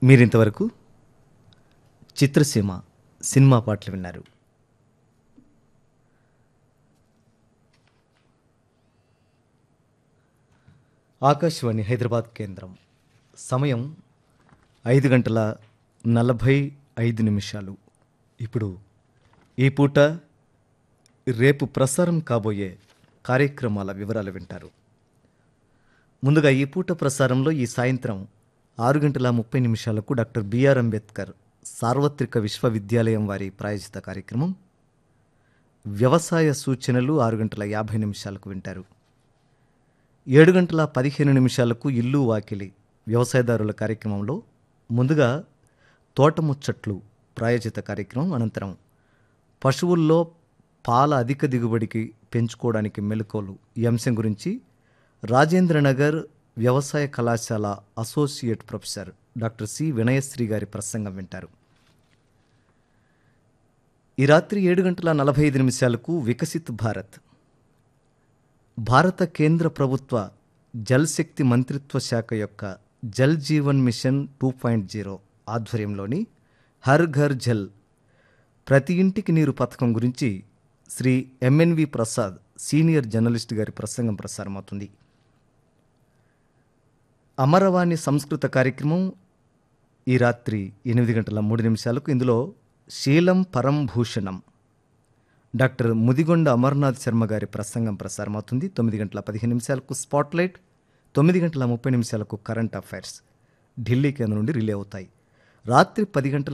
మీరింతవరకు చిత్రసీమ సినిమా పాటలు విన్నారు ఆకాశవాణి హైదరాబాద్ కేంద్రం సమయం ఐదు గంటల నలభై ఐదు నిమిషాలు ఇప్పుడు ఈ పూట రేపు ప్రసారం కాబోయే కార్యక్రమాల వివరాలు వింటారు ముందుగా ఈ పూట ప్రసారంలో ఈ సాయంత్రం ఆరు గంటల ముప్పై నిమిషాలకు డాక్టర్ బిఆర్ అంబేద్కర్ సార్వత్రిక విశ్వవిద్యాలయం వారి ప్రాయోజిత కార్యక్రమం వ్యవసాయ సూచనలు ఆరు గంటల యాభై నిమిషాలకు వింటారు ఏడు గంటల పదిహేను నిమిషాలకు ఇల్లు వాకిలి వ్యవసాయదారుల కార్యక్రమంలో ముందుగా తోటముచ్చట్లు ప్రాయోజిత కార్యక్రమం అనంతరం పశువుల్లో పాల అధిక దిగుబడికి పెంచుకోవడానికి మెలకువలు ఈ అంశం గురించి రాజేంద్రనగర్ వ్యవసాయ కళాశాల associate professor doctor C Vinayasri గారి ప్రసంగం వింటారు ఈ రాత్రి ఏడు గంటల నలభై ఐదు నిమిషాలకు వికసిత్ భారత్ భారత కేంద్ర ప్రభుత్వ జల్ శక్తి మంత్రిత్వ శాఖ యొక్క Jal Jeevan mission two point zero ఆధ్వర్యంలోని హర్ ఘర్ జల్ ప్రతి ఇంటికి నీరు పథకం గురించి Shri MNV Prasad senior journalist గారి ప్రసంగం ప్రసారమవుతుంది అమరవాణి సంస్కృత కార్యక్రమం ఈ రాత్రి ఎనిమిది గంటల మూడు నిమిషాలకు ఇందులో శీలం పరం భూషణం డాక్టర్ ముదిగొండ అమర్నాథ్ శర్మ గారి ప్రసంగం ప్రసారమవుతుంది తొమ్మిది గంటల పదిహేను నిమిషాలకు స్పాట్లైట్ తొమ్మిది గంటల ముప్పై నిమిషాలకు కరెంట్ అఫైర్స్ ఢిల్లీ కేంద్రం నుండి రిలే అవుతాయి రాత్రి పది గంటల